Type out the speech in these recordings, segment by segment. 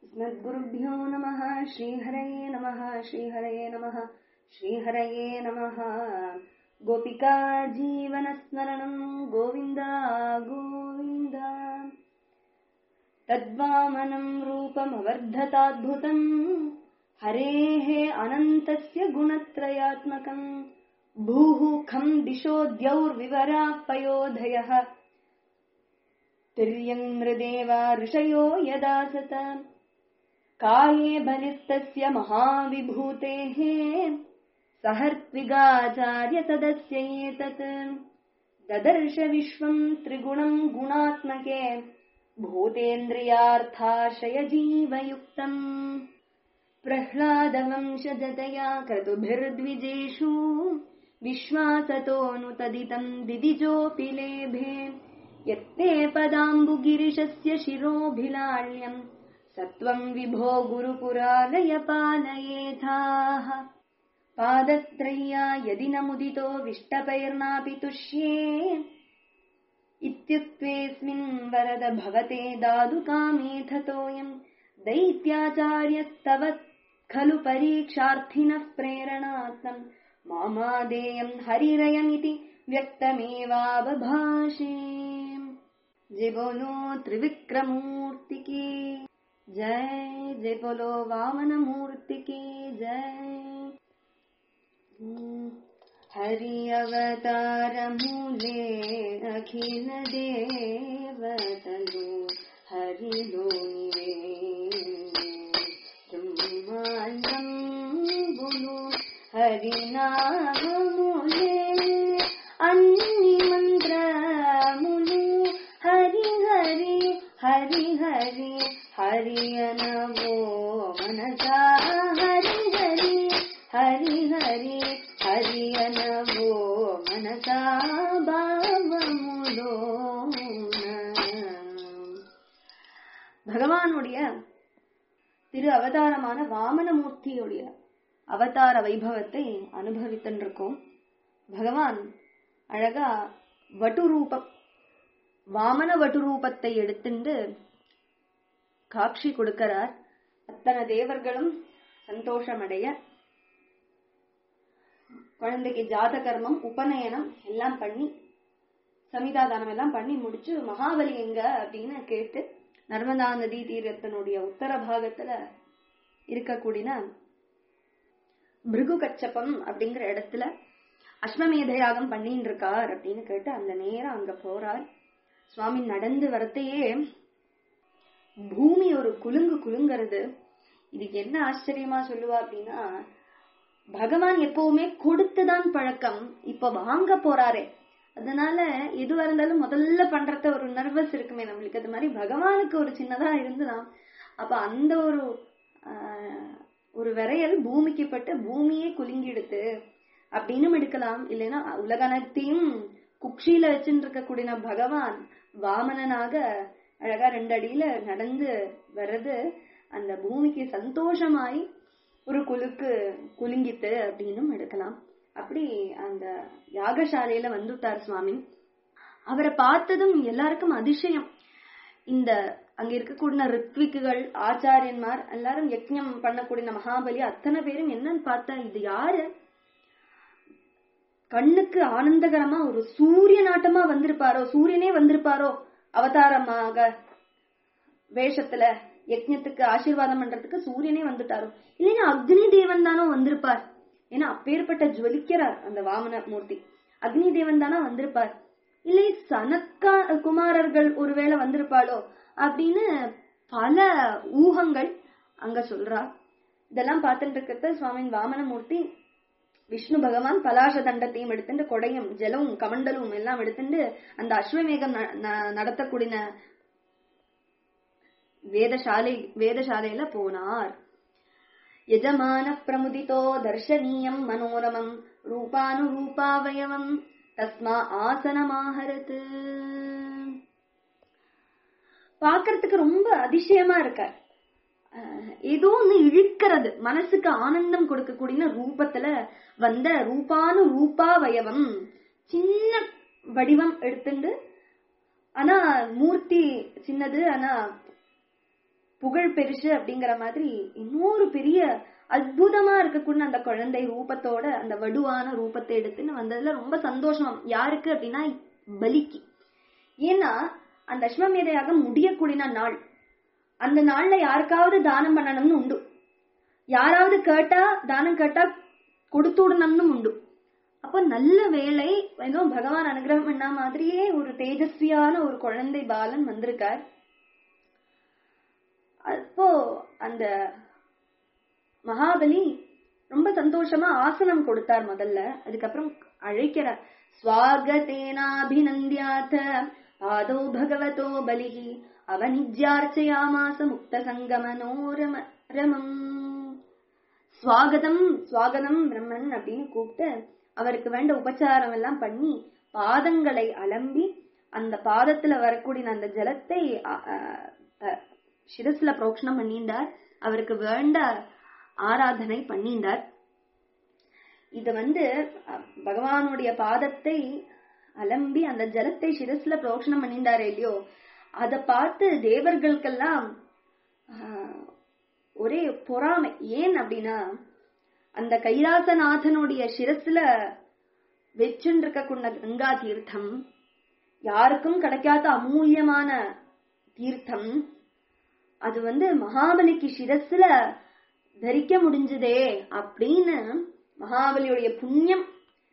अस्मद्गुरुभ्यो नमः श्रीहरये नमः श्रीहरये नमः श्रीहरये नमः गोपिका जीवनस्मरणम् गोविन्द गोविन्द तद्वामनम् रूपमवर्धताद्भुतम् हरेः अनन्तस्य गुणत्रयात्मकम् भूः खम् दिशो द्यौर्विवराः पयोधयः तिर्यन्मृदेवा ऋषयो यदा सत काये बलिस्तस्य महाविभूतेः सहर्त्विगाचार्य तदस्य एतत् ददर्श विश्वम् त्रिगुणम् गुणात्मके भूतेन्द्रियार्थाशयजीवयुक्तम् प्रह्लादवंशजतया क्रतुभिर्द्विजेषु विश्वासतोऽनुतदितम् दिदिजोऽपि लेभे यत्ते पदाम्बुगिरिशस्य शिरोऽभिलाळ्यम् सत्त्वम् विभो गुरुपुरालय पालयेथाः पादत्रय्या यदि न मुदितो विष्टपैर्नापि तुष्ये इत्युक्त्वेऽस्मिन् वरद भवते दादुकामेथतोऽयम् दैत्याचार्यस्तव खलु परीक्षार्थिनः प्रेरणार्थम् मामादेयम् हरिरयमिति व्यक्तमेवावभाषे जय बोलो त्रिविक्रमूर्ति की जय जय बोलो वामन मूर्ति की जय हरि अवतार मूले अखिल देवतलो हरि लोनिवे ब्रह्माण्डम् बोलो हरि नाम मूले अन्नि मन्त्रमुलु हरि हरि हरि हरि हरि अनवो मनसा हरि हरि हरि हरि हरि अनवो मनसा பாவமுலோ பகவானுடைய திரு அவதாரமான வாமனமூர்த்தியுடைய அவதார வைபவத்தை அனுபவித்துருக்கோம் பகவான் அழகா வட்டு ரூபம் வாமன வட்டு ரூபத்தை எடுத்துண்டு காட்சி கொடுக்கிறார் அத்தனை தேவர்களும் சந்தோஷமடைய குழந்தைக்கு ஜாத கர்மம் உபநயனம் எல்லாம் பண்ணி சமிதாதானம் எல்லாம் பண்ணி முடிச்சு மகாபலி எங்க அப்படின்னு கேட்டு நர்மதா நதி தீரத்தினுடைய உத்தர பாகத்துல இருக்கக்கூடிய பிருகு கச்சப்பம் அப்படிங்கிற இடத்துல அஸ்வமேத யாகம் பண்ணிட்டு இருக்கார் அப்படின்னு கேட்டு அந்த நேரம் அங்க போறார் சுவாமி நடந்து வரத்தையே பூமி ஒரு குலுங்கு குலுங்கிறது இதுக்கு என்ன ஆச்சரியமா சொல்லுவா அப்படின்னா பகவான் எப்பவுமே கொடுத்துதான் பழக்கம் இப்ப வாங்க போறாரே அதனால எதுவா இருந்தாலும் முதல்ல பண்றத ஒரு நர்வஸ் இருக்குமே நம்மளுக்கு அது மாதிரி பகவானுக்கு ஒரு சின்னதா இருந்துதான் அப்ப அந்த ஒரு ஒரு விரையல் பூமிக்கு பட்டு பூமியே குலுங்கிடுத்து அப்படின்னு எடுக்கலாம் இல்லைன்னா உலக அனைத்தையும் குக்ஷியில வச்சுட்டு இருக்கக்கூடிய பகவான் வாமனனாக அழகா ரெண்டு அடியில நடந்து வர்றது அந்த பூமிக்கு சந்தோஷமாய் ஒரு குலுக்கு குலுங்கித்து அப்படின்னும் எடுக்கலாம் அப்படி அந்த யாகசாலையில வந்துட்டார் சுவாமி அவரை பார்த்ததும் எல்லாருக்கும் அதிசயம் இந்த அங்க இருக்கக்கூடிய ரித்விக்குகள் ஆச்சாரியன்மார் எல்லாரும் யக்ஞம் பண்ணக்கூடிய மகாபலி அத்தனை பேரும் என்னன்னு பார்த்தா இது யாரு கண்ணுக்கு ஆனந்தகரமா ஒரு சூரிய நாட்டமா வந்திருப்பாரோ சூரியனே வந்திருப்பாரோ அவதாரமாக வேஷத்துல யஜ்ஞத்துக்கு ஆசீர்வாதம் பண்றதுக்கு சூரியனே வந்துட்டாரோ இல்லைன்னா அக்னி தேவன் தானோ வந்திருப்பார் ஏன்னா அப்பேற்பட்ட ஜுவலிக்கிறார் அந்த வாமன மூர்த்தி அக்னி தேவன் தானா வந்திருப்பார் இல்லை சனத்கா குமாரர்கள் ஒருவேளை வந்திருப்பாளோ அப்படின்னு பல ஊகங்கள் அங்க சொல்றா இதெல்லாம் பார்த்துட்டு இருக்கிறத சுவாமின் வாமனமூர்த்தி விஷ்ணு பகவான் பலாச தண்டத்தையும் எடுத்துட்டு கொடையும் ஜலமும் கமண்டலும் எல்லாம் எடுத்துட்டு அந்த அஸ்வமேகம் நடத்தக்கூடிய வேதசாலை வேதசாலையில போனார் யஜமான பிரமுதிதோ தர்ஷனீயம் மனோரமம் ரூபானுரூபாவயவம் தஸ்மா ஆசனமாகரது பாக்குறதுக்கு ரொம்ப அதிசயமா இருக்கார் ஏதோ ஒண்ணு இழுக்கிறது மனசுக்கு ஆனந்தம் கொடுக்கக்கூடிய ரூபத்துல வந்த ரூபானு ரூபாவயவம் சின்ன வடிவம் எடுத்துண்டு ஆனா மூர்த்தி சின்னது ஆனா புகழ் பெருசு அப்படிங்கிற மாதிரி இன்னொரு பெரிய அற்புதமா இருக்கக்கூடிய அந்த குழந்தை ரூபத்தோட அந்த வடுவான ரூபத்தை எடுத்துன்னு வந்ததுல ரொம்ப சந்தோஷம் யாருக்கு அப்படின்னா பலிக்கு ஏன்னா அந்த அஸ்வமேத யாகம் முடியக்கூடிய நாள் அந்த நாள்ல யாருக்காவது தானம் பண்ணணும்னு உண்டு யாராவது கேட்டா தானம் கேட்டா கொடுத்து விடணும்னு உண்டு அப்போ நல்ல வேலை ஏதோ பகவான் அனுகிரகம் பண்ண மாதிரியே ஒரு தேஜஸ்வியான ஒரு குழந்தை பாலன் வந்திருக்கார் அப்போ அந்த மகாபலி ரொம்ப சந்தோஷமா ஆசனம் கொடுத்தார் முதல்ல அதுக்கப்புறம் அழைக்கிறார் ஸ்வாகதேனாபிநந்தியாத பாதோ பகவதோ பலிஹி அவனிஜ்யார்ச்சயாமாச முக்த சங்கமனோரம ரமம் ஸ்வாகதம் ஸ்வாகதம் பிரம்மன் அப்படின்னு கூப்பிட்டு அவருக்கு வேண்ட உபச்சாரம் எல்லாம் பண்ணி பாதங்களை அலம்பி அந்த பாதத்துல வரக்கூடிய அந்த ஜலத்தை அ- அ- அ- சிரஸ்ல புரோக்ஷணம் பண்ணிண்டார் அவருக்கு வேண்ட ஆராதனை பண்ணிண்டார் இது வந்து அ, பகவானுடைய பாதத்தை அலம்பி அந்த ஜலத்தை சிரஸ்ல புரோக்ஷணம் பண்ணிண்டாரே இல்லையோ அத பார்த்து தேவர்களுக்கெல்லாம் ஆ, ஒரே பொறாமை ஏன் அப்படின்னா அந்த கைலாசநாதனுடைய சிரஸ்ல வச்சுட்டு இருக்கக்கூடிய கங்கா தீர்த்தம் யாருக்கும் கிடைக்காத அமூல்யமான தீர்த்தம் அது வந்து மகாபலிக்கு சிரஸ்ல தரிக்க முடிஞ்சதே அப்படின்னு மகாபலியுடைய புண்ணியம்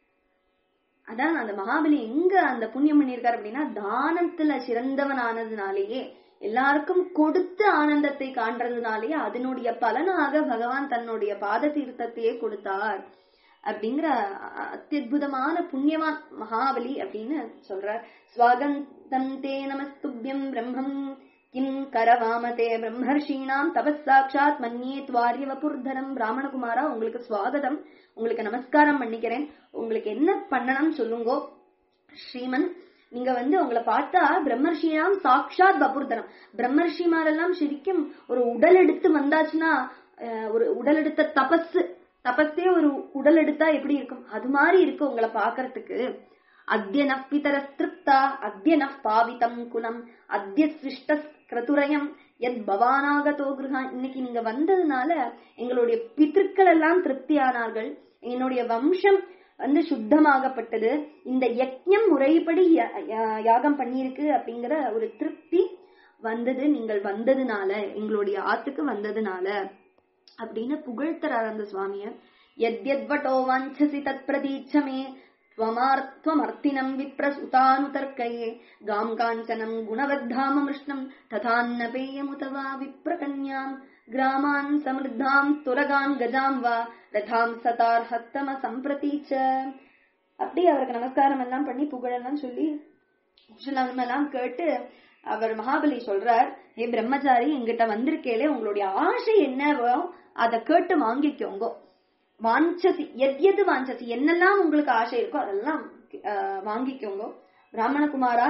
அதான் அந்த மகாபலி எங்க அந்த புண்ணியம் பண்ணியிருக்காரு அப்படின்னா தானத்துல சிறந்தவனானதுனாலேயே எல்லாருக்கும் கொடுத்து ஆனந்தத்தை காண்றதுனாலேயே அதனுடைய பலனாக பகவான் தன்னுடைய பாத தீர்த்தத்தையே கொடுத்தார் அப்படிங்கிற அ- அத்தியுதமான புண்ணியவான் மகாபலி அப்படின்னு சொல்றார் ஸ்வாகந்தம் தே நமஸ்துபியம் பிரம்மம் கிம் கரவாமதே பிரம்மர்ஷீணாம் தபஸ் சாட்சாத் மன்யே துவாரிய வபுர்தரம் பிராமணகுமாரா உங்களுக்கு ஸ்வாகதம் உங்களுக்கு நமஸ்காரம் பண்ணிக்கிறேன் உங்களுக்கு என்ன பண்ணணும் சொல்லுங்கோ ஸ்ரீமன் நீங்க வந்து உங்களை பார்த்தா பிரம்மர்ஷியாம் சாக்ஷாத் பபுர்தனம் பிரம்மர்ஷிமாரெல்லாம் சரிக்கும் ஒரு உடல் எடுத்து வந்தாச்சுன்னா அஹ், ஒரு உடல் எடுத்த தபஸ் தபஸே ஒரு உடல் எடுத்தா எப்படி இருக்கும் அது மாதிரி இருக்கு உங்களை பாக்குறதுக்கு அத்ய நஃப் பிதரஸ்திருப்தா அத்ய நஃப் பாவிதம் குலம் அத்ய சிருஷ்ட கிரதுரயம் எத் பவானாகதோ கிருஹா இன்னைக்கு நீங்க வந்ததுனால எங்களுடைய பித்திருக்கள் எல்லாம் திருப்தியானார்கள் என்னுடைய வம்சம் வந்து சுத்தமாகப்பட்டது இந்த யக்ஞம் முறைப்படி ய- ய- யாகம் பண்ணியிருக்கு அப்படிங்கிற ஒரு திருப்தி வந்தது நீங்கள் வந்ததுனால எங்களுடைய ஆத்துக்கு வந்ததுனால அப்படின்னு புகழ்த்தரார் அந்த சுவாமிய எத்யத்வட்டோ வாஞ்சசி தத் பிரதீட்சமே त्वमार्त्वमर्तिनम् विप्रसुतानुतर्कये गाम् काञ्चनम् गुणवद्धाममृष्णम् तथान्नपेयमुत वा विप्रकन्याम् ग्रामान् समृद्धाम् तुरगान् गजाम् वा रथाम् सतार्हत्तम सम्प्रति च அப்படி அவருக்கு நமஸ்காரம் எல்லாம் பண்ணி புகழெல்லாம் சொல்லி குஷலம் எல்லாம் கேட்டு அவர் மகாபலி சொல்றார் ஏ பிரம்மச்சாரி எங்கிட்ட வந்திருக்கேலே உங்களுடைய ஆசை என்னவோ அதை கேட்டு வாங்கிக்கோங்க வாஞ்சசி எத் எது வாஞ்சசி என்னெல்லாம் உங்களுக்கு ஆசை இருக்கோ அதெல்லாம் ஆஹ், வாங்கிக்கோங்க பிராமணகுமாரா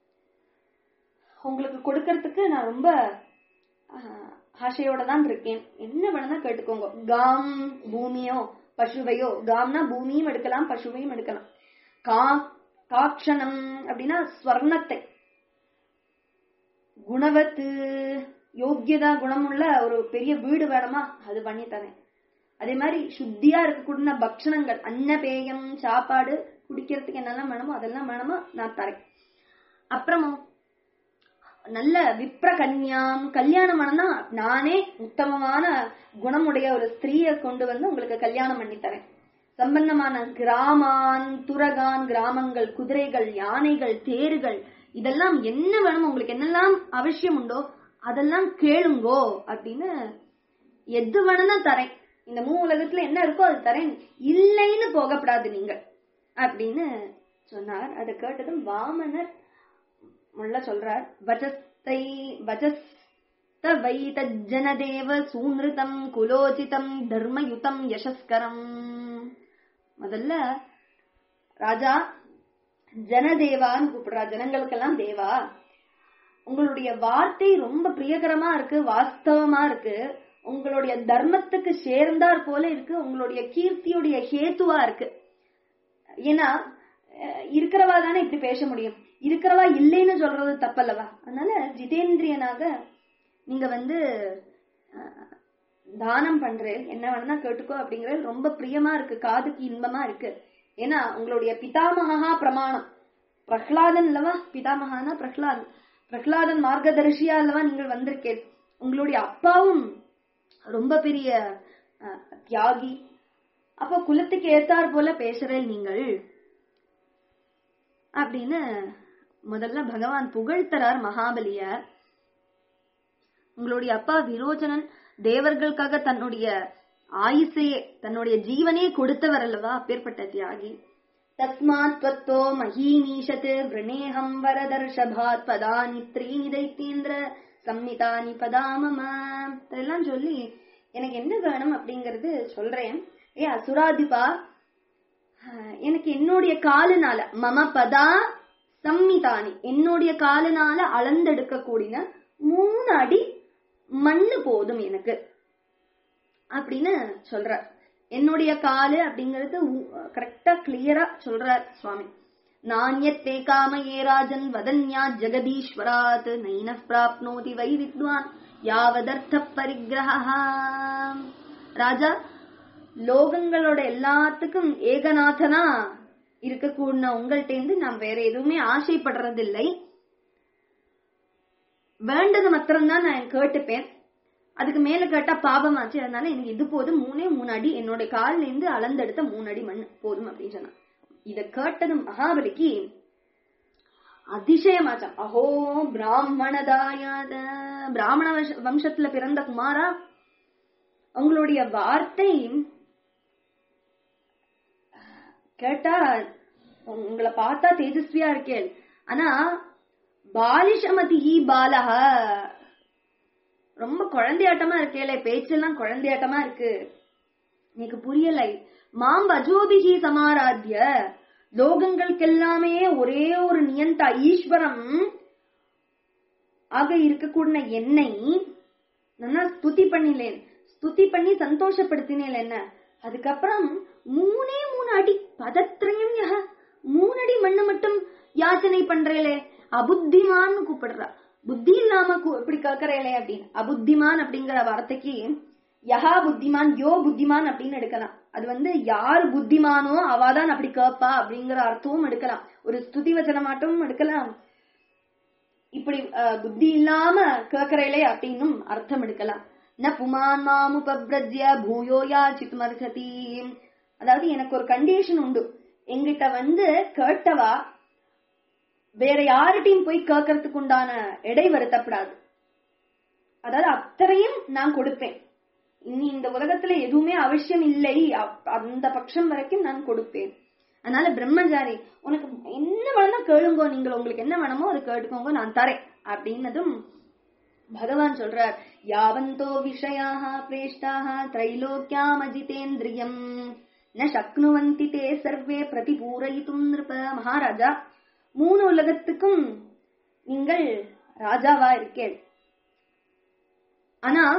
உங்களுக்கு கொடுக்கறதுக்கு நான் ரொம்ப ஆஹ், ஆசையோட தான் இருக்கேன் என்ன வேணும்னா கேட்டுக்கோங்க காம் பூமியோ பசுவையோ காம்னா பூமியும் எடுக்கலாம் பசுவையும் எடுக்கலாம் கா காக்ஷணம் அப்படின்னா ஸ்வர்ணத்தை குணவத்து யோக்கியதா குணமுள்ள ஒரு பெரிய வீடு வேணுமா அது பண்ணி தரேன் அதே மாதிரி சுத்தியா இருக்கக்கூடிய பக்ஷணங்கள் அன்னபேயம் சாப்பாடு குடிக்கிறதுக்கு என்னெல்லாம் வேணுமோ அதெல்லாம் வேணுமோ நான் தரேன் அப்புறமா நல்ல விப்ர கன்யாம் கல்யாணம் பண்ணா நானே உத்தமமான குணமுடைய ஒரு ஸ்திரீயை கொண்டு வந்து உங்களுக்கு கல்யாணம் பண்ணி தரேன் சம்பந்தமான கிராமான் துரகான் கிராமங்கள் குதிரைகள் யானைகள் தேர்கள் இதெல்லாம் என்ன வேணும் உங்களுக்கு என்னெல்லாம் அவசியம் உண்டோ அதெல்லாம் கேளுங்கோ அப்படின்னு எது வேணும்னா தரேன் இந்த மூ உலகத்துல என்ன இருக்கோ அது தரேன் இல்லைன்னு போகப்படாது நீங்க அப்படின்னு சொன்னார் அதை கேட்டதும் வாமனர் முள்ள சொல்றார் வஜஸ்தை வஜஸ்த வைதஜனதேவ சூனிருதம் குலோச்சிதம் தர்மயுதம் யசஸ்கரம் முதல்ல ராஜா ஜனதேவான்னு கூப்பிடுறா ஜனங்களுக்கெல்லாம் தேவா உங்களுடைய வார்த்தை ரொம்ப பிரியகரமா இருக்கு வாஸ்தவமா இருக்கு உங்களுடைய தர்மத்துக்கு சேர்ந்தார் போல இருக்கு உங்களுடைய கீர்த்தியுடைய ஹேத்துவா இருக்கு ஏன்னா அஹ், இருக்கிறவா தானே இப்படி பேச முடியும் இருக்கிறவா இல்லைன்னு சொல்றது தப்பல்லவா அதனால ஜிதேந்திரியனாக நீங்க வந்து அஹ், தானம் பண்றேன் என்ன வேணா கேட்டுக்கோ அப்படிங்கறது ரொம்ப பிரியமா இருக்கு காதுக்கு இன்பமா இருக்கு ஏன்னா உங்களுடைய பிதாமகா பிரமாணம் பிரஹ்லாதன் அல்லவா பிதாமகானா பிரஹ்லாதன் பிரஹ்லாதன் மார்க்கதரிசியா அல்லவா நீங்கள் வந்திருக்கேன் உங்களுடைய அப்பாவும் ரொம்ப பெரிய அஹ், தியாகி அப்ப குலத்துக்கு ஏத்தார் போல பேசுறேன் நீங்கள் அப்படின்னு முதல்ல பகவான் புகழ்த்தரார் மகாபலியார் உங்களுடைய அப்பா விரோச்சனன் தேவர்களுக்காக தன்னுடைய ஆயுசையே தன்னுடைய ஜீவனே கொடுத்தவர் அல்லவா அப்பேற்பட்ட தியாகி தஸ்மாத் त्वत्तो மகீமீஷத் விரணேகம் வரதர்ஷபாத் பதானி த்ரீணி தைத்தேந்திர சம்மிதானி பதாமம இதெல்லாம் சொல்லி எனக்கு என்ன வேணும் அப்படிங்கறது சொல்றேன் ஏ அசுராதிபா ஆஹ், எனக்கு என்னுடைய காலுனால மம பதா சம்மிதானி என்னுடைய காலுனால அளந்தெடுக்க கூடின மூணு அடி மண்ணு போதும் எனக்கு அப்படின்னு சொல்றார் என்னுடைய காலு அப்படிங்கறது கரெக்டா கிளியரா சொல்றார் சுவாமி நானியத்தே காமயே ராஜன் வதன்யா ஜெகதீஸ்வராத் நைன பிராப்னோதி வை வித்வான் யாவதர்த்த பரிகிரஹா ராஜா லோகங்களோட எல்லாத்துக்கும் ஏகநாதனா இருக்கக்கூடிய உங்கள்கிட்ட நான் வேற எதுவுமே ஆசைப்படுறதில்லை வேண்டது மாத்திரம்தான் நான் கேட்டுப்பேன் அதுக்கு மேல கேட்டா பாபமாச்சு அதனால எனக்கு இது போதும் மூணே மூணு அடி என்னோட கால்ல இருந்து அளந்தெடுத்த மூணு அடி மண் போதும் அப்படின்னு சொன்னான் இத கேட்டது மகாபலிக்கு அதிசயமாச்சான் அஹோ பிராமணதாயாத பிராமண வம்ச- வம்சத்துல பிறந்த குமாரா உங்களுடைய வார்த்தை கேட்டா உங்களை பார்த்தா தேஜஸ்வியா இருக்கேன் ஆனா பாலிஷமதி பாலக ரொம்ப குழந்தையாட்டமா இருக்கேலே பேச்செல்லாம் குழந்தையாட்டமா இருக்கு எனக்கு புரியலை மாம் பஜோபிகி சமாராத்திய லோகங்களுக்கெல்லாமே ஒரே ஒரு நியந்தா ஈஸ்வரம் ஆக இருக்கக்கூடிய என்னை நான் ஸ்துதி பண்ணினேன் ஸ்துதி பண்ணி சந்தோஷப்படுத்தினேன் என்ன அதுக்கப்புறம் மூணே மூணு அடி பதத்திரையும் யக மூணு அடி மண்ணு மட்டும் யாச்சனை பண்றேளே அபுத்திமான்னு கூப்பிடுறா புத்தி இல்லாம கூ- இப்படி கேக்குறேளே அப்படின்னு அபுத்திமான் அப்படிங்கிற வார்த்தைக்கு யஹா புத்திமான் யோ புத்திமான் அப்படின்னு எடுக்கலாம் அது வந்து யார் புத்திமானோ அவாதான் அப்படி கேப்பா அப்படிங்கிற அர்த்தமும் எடுக்கலாம் ஒரு ஸ்துதி வச்சனமாட்டும் எடுக்கலாம் இப்படி அஹ், புத்தி இல்லாம கேக்குறேளே அப்படின்னும் அர்த்தம் எடுக்கலாம் ந புமான் மாமுபப்ரஜ்ய பூயோ யாச்சித்துமர்ஹதி அதாவது எனக்கு ஒரு கண்டிஷன் உண்டு எங்கிட்ட வந்து கேட்டவா வேற யார்கிட்டயும் போய் கேட்கறதுக்கு உண்டான எடை வருத்தப்படாது அதாவது அத்தனையும் நான் கொடுப்பேன் இனி இந்த உலகத்துல எதுவுமே அவசியம் இல்லை அப்- அந்த பட்சம் வரைக்கும் நான் கொடுப்பேன் அதனால பிரம்மச்சாரி உனக்கு என்ன வேணும்னா கேளுங்கோ நீங்கள் உங்களுக்கு என்ன வேணுமோ அது கேட்டுக்கோங்க நான் தரேன் அப்படின்னதும் பகவான் சொல்றார் யாவந்தோ விஷயாக பிரேஷ்டாக திரைலோக்கியாமஜிதேந்திரியம் ந சக்னுவந்தி தே சர்வே பிரதிபூரயித்தும் நிருப மகாராஜா மூணு உலகத்துக்கும் நீங்கள் ராஜாவா இருக்கேன் ஆனா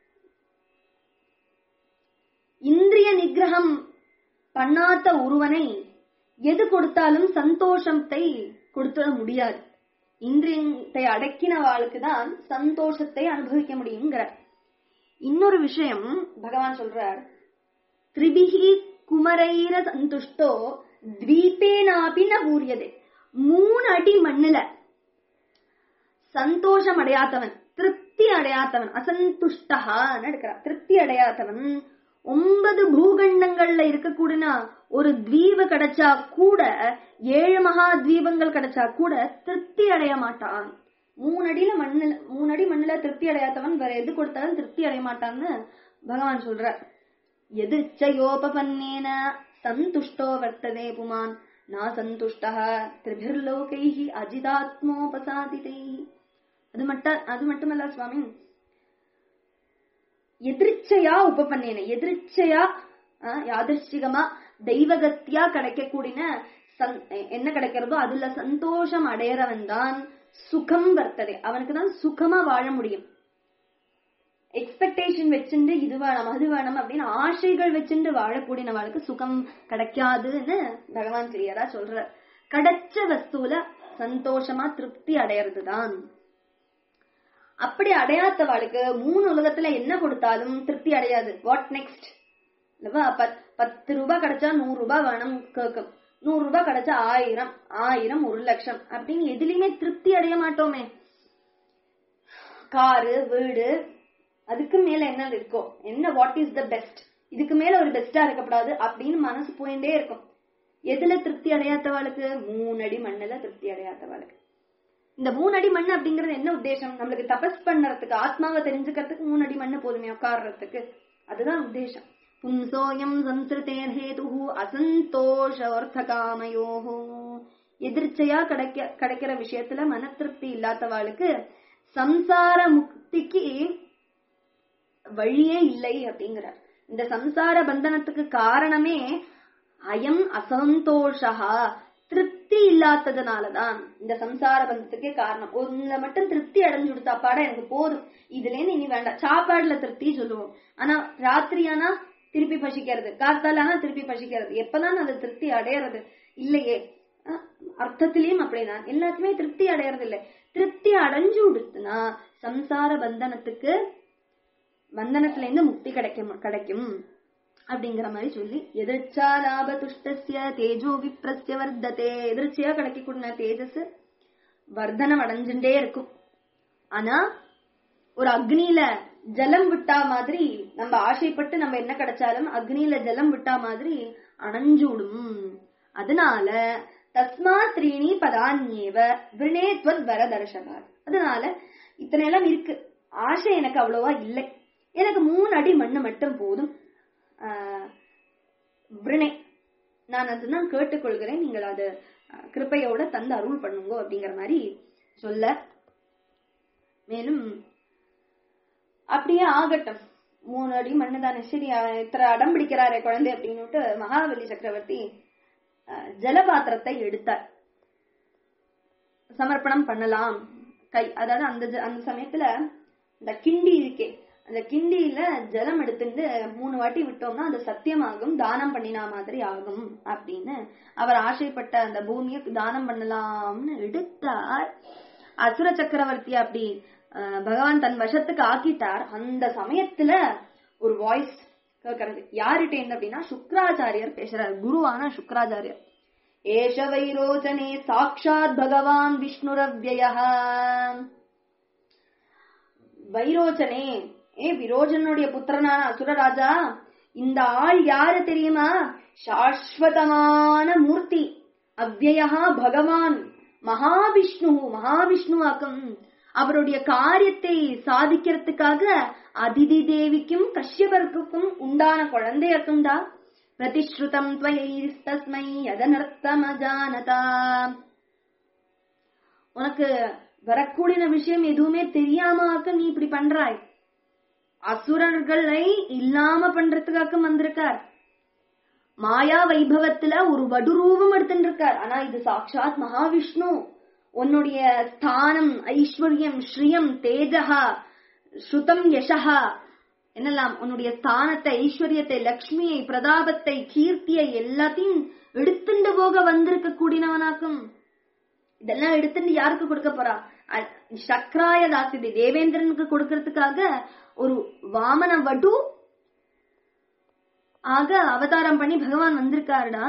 இந்திரிய நிகிரகம் பண்ணாத ஒருவனை எது கொடுத்தாலும் சந்தோஷத்தை கொடுத்துட முடியாது இந்திரியத்தை அடக்கின வாழ்க்கை தான் சந்தோஷத்தை அனுபவிக்க முடியுங்கிறார் இன்னொரு விஷயம் பகவான் சொல்றார் திரிபிகி குமரைர சந்துஷ்டோ த்வீபேனாபி ந பூரியதே மூணு அடி மண்ணுல சந்தோஷம் அடையாதவன் திருப்தி அடையாதவன் அசந்துஷ்டகான்னு எடுக்கிறார் திருப்தி அடையாதவன் ஒன்பது பூகண்டங்கள்ல இருக்கக்கூடிய ஒரு தீவு கிடைச்சா கூட ஏழு மகா தீபங்கள் கிடைச்சா கூட திருப்தி அடைய மாட்டான் மூணு அடியில மண்ணுல மூணு அடி மண்ணுல திருப்தி அடையாதவன் வேற எது கொடுத்தாலும் திருப்தி அடைய மாட்டான்னு பகவான் சொல்றார் எதிர்ச்சயோபபன்னேன சந்துஷ்டோ வர்த்ததே புமான் நா சந்துஷ்டः திரிபிர்லோகைः அஜிதாத்மோபசாதிதைः அது மட்டும் அது மட்டுமல்ல சுவாமி எதிர்ச்சையா உபபன்னேன எதிர்ச்சையா ஆஹ், யாதிர்ச்சிகமா தெய்வகத்தியா கிடைக்கக்கூடிய சந்- என்ன கிடைக்கிறதோ அதுல சந்தோஷம் அடையறவன் தான் சுகம் வர்த்ததே அவனுக்கு தான் சுகமா வாழ முடியும் எக்ஸ்பெக்டேஷன் வச்சுண்டு இது வேணும் அது வேணும் அப்படின்னு ஆசைகள் வச்சுண்டு வாழக்கூடியவளுக்கு சுகம் கிடைக்காதுன்னு பகவான் கிளியரா சொல்றார் கிடைச்ச வஸ்துல சந்தோஷமா திருப்தி அடையறது தான் அப்படி அடையாதவாளுக்கு மூணு உலகத்துல என்ன கொடுத்தாலும் திருப்தி அடையாது வாட் நெக்ஸ்ட் இல்லவா பத் பத்து ரூபாய் கிடைச்சா நூறு ரூபாய் வேணும் கேட்கும் நூறு ரூபாய் கிடைச்சா ஆயிரம் ஆயிரம் ஒரு லட்சம் அப்படின்னு எதுலயுமே திருப்தி அடைய மாட்டோமே காரு வீடு அதுக்கு மேல என்ன இருக்கோ என்ன வாட் இஸ் த பெஸ்ட் இதுக்கு மேல ஒரு பெஸ்டா இருக்கப்படாது அப்படின்னு மனசு போயிட்டே இருக்கும் எதுல திருப்தி அடையாதவாளுக்கு மூணு அடி மண்ணுல திருப்தி அடையாதவாளுக்கு இந்த மூணு அடி மண் அப்படிங்கறது என்ன உத்தேசம் நம்மளுக்கு தபஸ் பண்றதுக்கு ஆத்மாவை தெரிஞ்சுக்கிறதுக்கு மூணு அடி மண்ணு போதுமே உட்கார்றதுக்கு அதுதான் உத்தேசம் பும்சோயம் சம்ஸ்கிருதேர் ஹேது அசந்தோஷ காமயோஹோ எதிர்ச்சையா கிடைக்க கிடைக்கிற விஷயத்துல மன திருப்தி இல்லாதவாளுக்கு சம்சார முக்திக்கு வழியே இல்லை அப்படிங்கிறார் இந்த சம்சார பந்தனத்துக்கு காரணமே அயம் அசந்தோஷா திருப்தி இல்லாததுனாலதான் இந்த சம்சார பந்தத்துக்கே காரணம் ஒண்ணுல மட்டும் திருப்தி அடைஞ்சு கொடுத்தா பாட எனக்கு போதும் இதுல இருந்து இனி வேண்டாம் சாப்பாடுல திருப்தி சொல்லுவோம் ஆனா ராத்திரியானா திருப்பி பசிக்கிறது காத்தாலானா திருப்பி பசிக்கிறது எப்பதான் அது திருப்தி அடையறது இல்லையே அஹ் அர்த்தத்திலயும் அப்படிதான் எல்லாத்துமே திருப்தி அடையறது இல்லை திருப்தி அடைஞ்சு கொடுத்துனா சம்சார பந்தனத்துக்கு பந்தனத்துல இருந்து முக்தி கிடைக்கும் கிடைக்கும் அப்படிங்கிற மாதிரி சொல்லி எதிர்ச்சா லாப துஷ்டசிய தேஜோ விப்ரஸ்ய வர்த்ததே எதிர்ச்சியா கிடைக்கக்கூடிய தேஜஸ் வர்தனம் அடைஞ்சுட்டே இருக்கும் ஆனா ஒரு அக்னியில ஜலம் விட்டா மாதிரி நம்ம ஆசைப்பட்டு நம்ம என்ன கிடைச்சாலும் அக்னியில ஜலம் விட்டா மாதிரி அணைஞ்சுடும் அதனால தஸ்மா த்ரீணி பதான்யேவ விரணேத்வத் வர தர்ஷனார் அதனால இத்தனை எல்லாம் இருக்கு ஆசை எனக்கு அவ்வளவா இல்லை எனக்கு மூணு அடி மண்ணு மட்டும் போதும் ஆஹ் விரணே நான் அதுதான் கேட்டுக்கொள்கிறேன் நீங்கள் அது ஆஹ் கிருபையோட தந்து அருள் பண்ணுங்க அப்படிங்கிற மாதிரி சொல்ல மேலும் அப்படியே ஆகட்டும் மூணு அடி மண்ணு தானே சரி அவன் இத்தனை அடம் பிடிக்கிறாரே குழந்தை அப்படின்னுட்டு மகாபலி சக்கரவர்த்தி ஆஹ் ஜலபாத்திரத்தை எடுத்தார் சமர்ப்பணம் பண்ணலாம் கை அதாவது அந்த ஜ- அந்த சமயத்துல இந்த கிண்டி இருக்கே அந்த கிண்டியில ஜலம் எடுத்துட்டு மூணு வாட்டி விட்டோம்னா அது சத்தியமாகும் தானம் பண்ணினா மாதிரி ஆகும் அப்படின்னு அவர் ஆசைப்பட்ட அந்த பூமியை தானம் பண்ணலாம்னு எடுத்தார் அசுர சக்கரவர்த்தி அப்படி அஹ், பகவான் தன் வசத்துக்கு ஆக்கிட்டார் அந்த சமயத்துல ஒரு வாய்ஸ் கேட்கறது யாருட்டேந்து அப்படின்னா சுக்ராச்சாரியர் பேசுறார் குருவான சுக்ராச்சாரியர் ஏஷ வைரோச்சனே சாக்ஷாத் பகவான் விஷ்ணுரவ்யய வைரோச்சனே ஏ விரோச்சனுடைய புத்திரனான அசுரராஜா இந்த ஆள் யாரு தெரியுமா சாஸ்வதமான மூர்த்தி அவ்யயா பகவான் மகாவிஷ்ணு மகாவிஷ்ணுவாக்கும் அவருடைய காரியத்தை சாதிக்கிறதுக்காக அதிதி தேவிக்கும் கஷ்யபர்க்கும் உண்டான குழந்தையக்கும்டா பிரதிஸ்ருதம் துவயைஸ்தஸ்மை அதனர்த்தமஜானதா உனக்கு வரக்கூடிய விஷயம் எதுவுமே தெரியாமாக்க நீ இப்படி பண்றாய் அசுரர்களை இல்லாம பண்றதுக்காக வந்திருக்கார் மாயா வைபவத்துல ஒரு வடுரூபம் எடுத்துட்டு இருக்கார் ஆனா இது சாட்சாத் மகாவிஷ்ணு உன்னுடைய ஸ்தானம் ஐஸ்வர்யம் ஸ்ரீயம் தேஜகா ஸ்ருதம் யசஹா என்னெல்லாம் உன்னுடைய ஸ்தானத்தை ஐஸ்வர்யத்தை லக்ஷ்மியை பிரதாபத்தை கீர்த்தியை எல்லாத்தையும் எடுத்துட்டு போக வந்திருக்க கூடினவனாக்கும் இதெல்லாம் எடுத்துட்டு யாருக்கு கொடுக்க போறா அ- சக்ராய தாசிதி தேவேந்திரனுக்கு கொடுக்கறதுக்காக ஒரு வாமன வடு ஆக அவதாரம் பண்ணி பகவான் வந்திருக்காருடா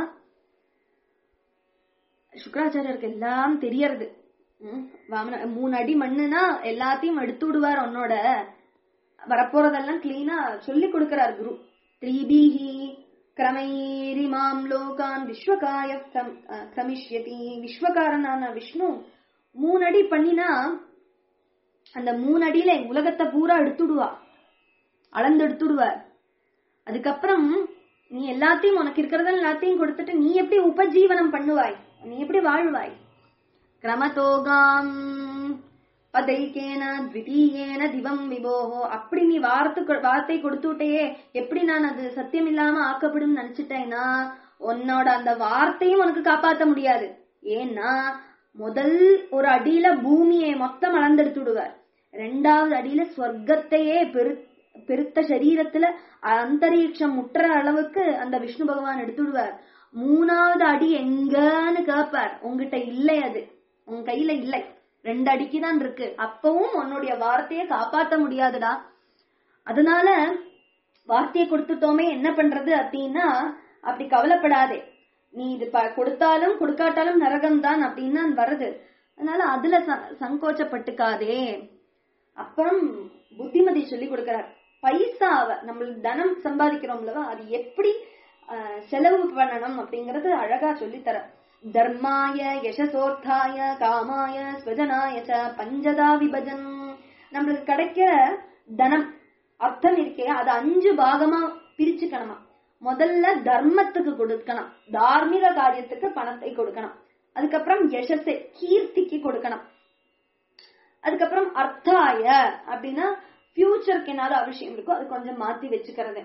சுக்கராச்சாரியருக்கு எல்லாம் தெரியறது ம், வாமன மூணு அடி மண்ணுனா எல்லாத்தையும் எடுத்து விடுவார் உன்னோட வரப்போறதெல்லாம் கிளீனா சொல்லி கொடுக்கிறார் குரு த்ரீபிஹி கிரமைரிமாம் லோகான் விஸ்வகாய கிரம்- அஹ், கிரமிஷ்யதி விஸ்வகாரனான விஷ்ணு மூணு அடி பண்ணினா அந்த மூணு அடியில உலகத்தை பூரா எடுத்துடுவா அளந்து எடுத்துடுவார் அதுக்கப்புறம் நீ எல்லாத்தையும் உனக்கு இருக்கிறத எல்லாத்தையும் கொடுத்துட்டு நீ எப்படி உபஜீவனம் பண்ணுவாய் நீ எப்படி வாழ்வாய் கிரமதோகாம் பதைக்கேன த்விதீயேன திவம் விபோஹோ அப்படி நீ வார்த்தை வார்த்தை கொடுத்து விட்டையே எப்படி நான் அது சத்தியம் இல்லாம ஆக்கப்படும் நினைச்சிட்டேன்னா உன்னோட அந்த வார்த்தையும் உனக்கு காப்பாத்த முடியாது ஏன்னா முதல் ஒரு அடியில பூமியை மொத்தம் அளந்தெடுத்து விடுவார் ரெண்டாவது அடியில ஸ்வர்க்கத்தையே பெரு பெருத்த சரீரத்துல அந்தரீட்சம் முட்டுற அளவுக்கு அந்த விஷ்ணு பகவான் எடுத்து விடுவார் மூணாவது அடி எங்கன்னு கேட்பார் உங்ககிட்ட இல்லை அது உன் கையில இல்லை ரெண்டு அடிக்கு தான் இருக்கு அப்பவும் உன்னுடைய வார்த்தையை காப்பாத்த முடியாதுடா அதனால வார்த்தையை கொடுத்துட்டோமே என்ன பண்றது அப்படின்னா அப்படி கவலைப்படாதே நீ இது ப- கொடுத்தாலும் கொடுக்காட்டாலும் நரகம் தான் அப்படின்னு தான் வருது அதனால அதுல ச- சங்கோச்சப்பட்டுக்காதே அப்புறம் புத்திமதி சொல்லி கொடுக்கிறார் பைசாவை நம்மளுக்கு தனம் சம்பாதிக்கிறோம்லவா அது எப்படி ஆஹ், செலவு பண்ணணும் அப்படிங்கறது அழகா சொல்லித்தர தர்மாய யசசோர்த்தாய காமாய ஸ்வஜனாய ச பஞ்சதா விபஜன் நம்மளுக்கு கிடைக்கிற தனம் அர்த்தம் இருக்கே அது அஞ்சு பாகமா பிரிச்சுக்கணுமா முதல்ல தர்மத்துக்கு கொடுக்கணும் தார்மீக காரியத்துக்கு பணத்தை கொடுக்கணும் அதுக்கப்புறம் யசஸை கீர்த்திக்கு கொடுக்கணும் அதுக்கப்புறம் அர்த்தாய அப்படின்னா ஃபியூச்சருக்கு ஏதாவது அவசியம் இருக்கோ அது கொஞ்சம் மாத்தி வச்சுக்கிறது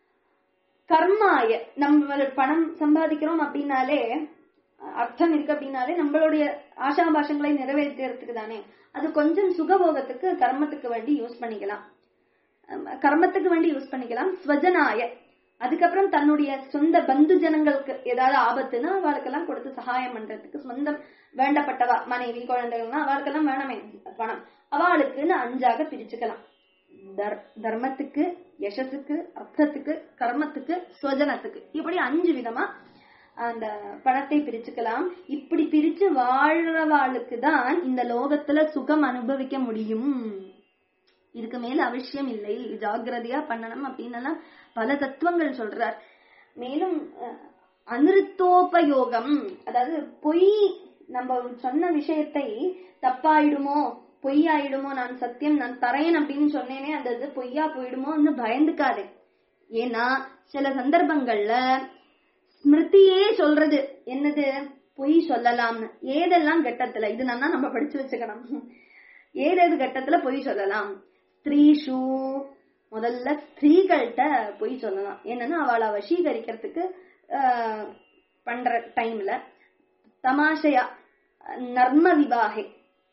கர்மாய நம்ம பணம் சம்பாதிக்கிறோம் அப்படின்னாலே அர்த்தம் இருக்கு அப்படின்னாலே நம்மளுடைய ஆசாபாசங்களை நிறைவேற்றுறதுக்கு தானே அது கொஞ்சம் சுகபோகத்துக்கு கர்மத்துக்கு வேண்டி யூஸ் பண்ணிக்கலாம் அஹ் கர்மத்துக்கு வேண்டி யூஸ் பண்ணிக்கலாம் ஸ்வஜனாய அதுக்கப்புறம் தன்னுடைய சொந்த பந்து ஜனங்களுக்கு ஏதாவது ஆபத்துன்னா அவளுக்கெல்லாம் கொடுத்து சகாயம் பண்றதுக்கு சொந்தம் வேண்டப்பட்டவா மனைவி குழந்தைகள்னா அவளுக்கெல்லாம் வேணாமே பணம் அவளுக்குன்னு அஞ்சாக பிரிச்சுக்கலாம் தர் தர்மத்துக்கு யசஸுக்கு அர்த்தத்துக்கு கர்மத்துக்கு ஸ்வஜனத்துக்கு இப்படி அஞ்சு விதமா அந்த பணத்தை பிரிச்சுக்கலாம் இப்படி பிரிச்சு வாழ்றவாளுக்கு தான் இந்த லோகத்துல சுகம் அனுபவிக்க முடியும் இதுக்கு மேல அவசியம் இல்லை ஜாகிரதையா பண்ணணும் அப்படின்னு பல தத்துவங்கள் சொல்றார் மேலும் அஹ், அனிருத்தோபயோகம் அதாவது பொய் நம்ம சொன்ன விஷயத்தை தப்பாயிடுமோ பொய் ஆயிடுமோ நான் சத்தியம் நான் தரேன் அப்படின்னு சொன்னேனே அந்த இது பொய்யா போயிடுமோன்னு பயந்துக்காதே ஏன்னா சில சந்தர்ப்பங்கள்ல ஸ்மிருதியே சொல்றது என்னது பொய் சொல்லலாம்னு ஏதெல்லாம் கட்டத்துல இது நல்லா நம்ம படிச்சு வச்சுக்கணும் ஏதேது கட்டத்துல பொய் சொல்லலாம் ஸ்திரீஷு முதல்ல ஸ்திரீகள்கிட்ட பொய் சொல்லலாம் என்னன்னா அவளை வசீகரிக்கிறதுக்கு ஆஹ், பண்ற டைம்ல தமாஷையா நர்ம விவாகை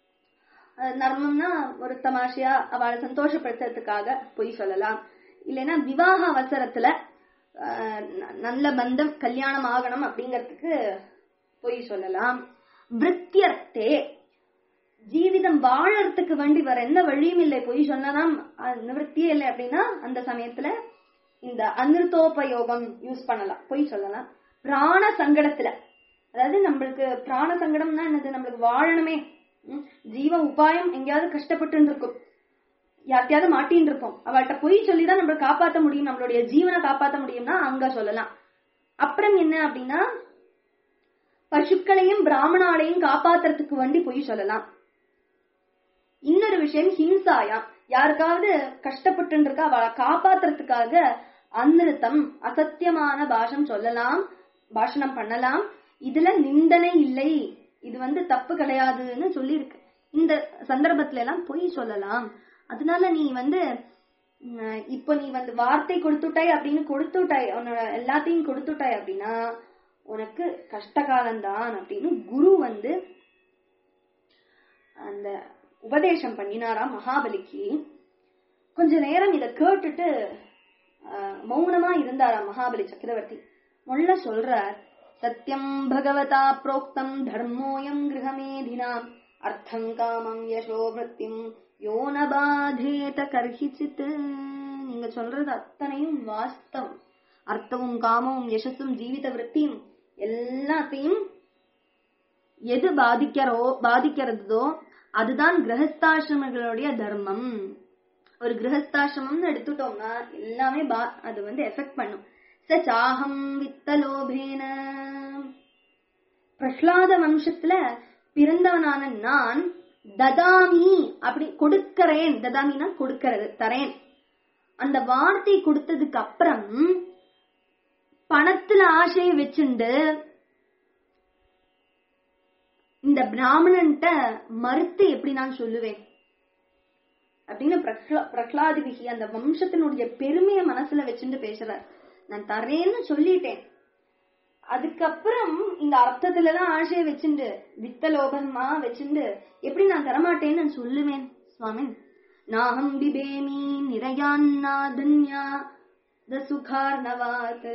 அஹ் நர்மம்னா ஒரு தமாஷையா அவளை சந்தோஷப்படுத்துறதுக்காக பொய் சொல்லலாம் இல்லைன்னா விவாக அவசரத்துல அஹ், ந- நல்ல பந்தம் கல்யாணம் ஆகணும் அப்படிங்கறதுக்கு பொய் சொல்லலாம் விருத்தியர்த்தே ஜீவிதம் வாழறதுக்கு வேண்டி வேற எந்த வழியும் இல்லை பொய் சொன்னதான் அஹ், நிவர்த்தியே இல்லை அப்படின்னா அந்த சமயத்துல இந்த அனிருத்தோபயோகம் யூஸ் பண்ணலாம் பொய் சொல்லலாம் பிராண சங்கடத்துல அதாவது நம்மளுக்கு பிராண சங்கடம்னா என்னது நம்மளுக்கு வாழணுமே ம், ஜீவ உபாயம் எங்கேயாவது கஷ்டப்பட்டு இருக்கும் யார்ட்டையாவது மாட்டின்னு இருப்போம் அவள்கிட்ட பொய் சொல்லிதான் நம்மள காப்பாத்த முடியும் நம்மளுடைய ஜீவனை காப்பாத்த முடியும்னா அங்க சொல்லலாம் அப்புறம் என்ன அப்படின்னா பசுக்களையும் பிராமணாலையும் காப்பாத்துறதுக்கு வேண்டி பொய் சொல்லலாம் இன்னொரு விஷயம் ஹிம்சாயாம் யாருக்காவது கஷ்டப்பட்டு இருக்கா அவளை காப்பாத்துறதுக்காக அநிருத்தம் அசத்தியமான பாஷம் சொல்லலாம் பாஷணம் பண்ணலாம் இதுல நிந்தனை இல்லை இது வந்து தப்பு கிடையாதுன்னு சொல்லியிருக்கு இந்த சந்தர்ப்பத்துல எல்லாம் பொய் சொல்லலாம் அதனால நீ வந்து உம், இப்போ நீ வந்து வார்த்தை கொடுத்துட்டாய் அப்படின்னு கொடுத்துட்டாய் உன்னோட எல்லாத்தையும் கொடுத்துட்டாய் அப்படின்னா உனக்கு கஷ்டகாலம்தான் அப்படின்னு குரு வந்து அந்த உபதேசம் பண்ணினாராம் மகாபலிக்கு கொஞ்ச நேரம் இத கேட்டுட்டு ஆஹ், மௌனமா இருந்தாராம் மகாபலி சக்கரவர்த்தி முள்ள சொல்றார் சத்யம் பகவதா புரோக்தம் தர்மோயம் கிரகமேதினா அர்த்தம் காமம் யசோ மிருத்தியும் யோன பாதேத கர்ஹிச்சித் நீங்க சொல்றது அத்தனையும் வாஸ்தவம் அர்த்தமும் காமமும் யசஸும் ஜீவித விருத்தியும் எல்லாத்தையும் எது பாதிக்கிறோ பாதிக்கிறதோ அதுதான் கிரகஸ்தாசிரமங்களுடைய தர்மம் ஒரு கிரகஸ்தாசிரமம்னு எடுத்துட்டோம்னா எல்லாமே பா- அது வந்து எஃபெக்ட் பண்ணும் ச சாகம் வித்தலோபேன பிரஹ்லாத வம்சத்துல பிறந்தவனான நான் ததாமி அப்படி கொடுக்கறேன் ததாமினா கொடுக்கறது தரேன் அந்த வார்த்தை கொடுத்ததுக்கு அப்புறம் பணத்துல ஆசையை வச்சுண்டு இந்த பிராமணன்ட்ட மறுத்து எப்படி நான் சொல்லுவேன் அப்படின்னு பிரஹ்லா பிரஹ்லாதி விகி அந்த வம்சத்தினுடைய பெருமையை மனசுல வச்சுட்டு பேசுறார் நான் தரேன்னு சொல்லிட்டேன் அதுக்கப்புறம் இந்த அர்த்தத்துல தான் ஆசையை வச்சுண்டு வித்த லோபமா வச்சுண்டு எப்படி நான் தரமாட்டேன்னு நான் சொல்லுவேன் சுவாமி நாகம் பிபேமி நிறையான்னா தன்யா த சுகார்ணவாத்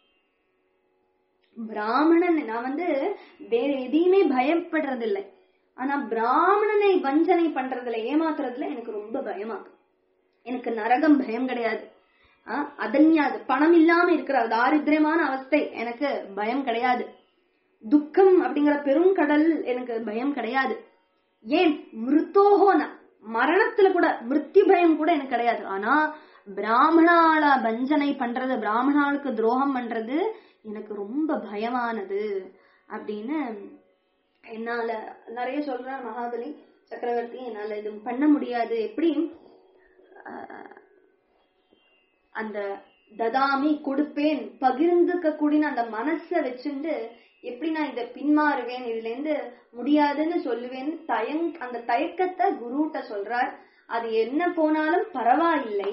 பிராமணன் நான் வந்து வேற எதையுமே பயப்படுறதில்லை ஆனா பிராமணனை வஞ்சனை பண்றதுல ஏமாத்துறதுல எனக்கு ரொம்ப பயமாகும் எனக்கு நரகம் பயம் கிடையாது ஆஹ் அதன்யாது பணம் இல்லாம இருக்கிற தாரித்திரமான அவஸ்தை எனக்கு பயம் கிடையாது துக்கம் அப்படிங்கிற பெருங்கடல் எனக்கு பயம் கிடையாது ஏன் மிருத்தோகோன மரணத்துல கூட மிருத்யு பயம் கூட எனக்கு கிடையாது ஆனா பிராமணால வஞ்சனை பண்றது பிராமணாளுக்கு துரோகம் பண்றது எனக்கு ரொம்ப பயமானது அப்படின்னு என்னால நிறைய சொல்ற மகாபலி சக்கரவர்த்தி என்னால இது பண்ண முடியாது எப்படி ஆஹ், அந்த ததாமி கொடுப்பேன் பகிர்ந்துக்க கூடின அந்த மனசை வச்சுண்டு எப்படி நான் இதை பின்மாறுவேன் இதுல இருந்து முடியாதுன்னு சொல்லுவேன் தயங் அந்த தயக்கத்தை குருட்ட சொல்றார் அது என்ன போனாலும் பரவாயில்லை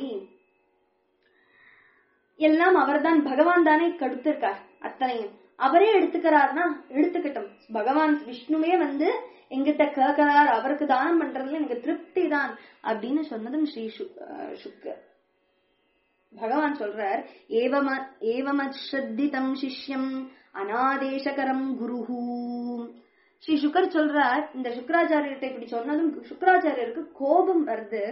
எல்லாம் அவர்தான் பகவான் தானே கடுத்திருக்கார் அத்தனையும் அவரே எடுத்துக்கிறார்னா எடுத்துக்கிட்டோம் பகவான் விஷ்ணுவே வந்து எங்கிட்ட கேட்கிறார் அவருக்கு தானம் பண்றதுல எனக்கு திருப்தி தான் அப்படின்னு சொன்னதும் ஸ்ரீ சு- அஹ் சுக்கர் பகவான் சொல்றார் ஏவம ஏவமஸ்ரத்திதம் சிஷ்யம் அநாதேசகரம் குருஹூ ஸ்ரீ சுக்கர் சொல்றார் இந்த சுக்கராச்சாரியர்கிட்ட இப்படி சொன்னதும் சுக்கராச்சாரியருக்கு கோபம் வருது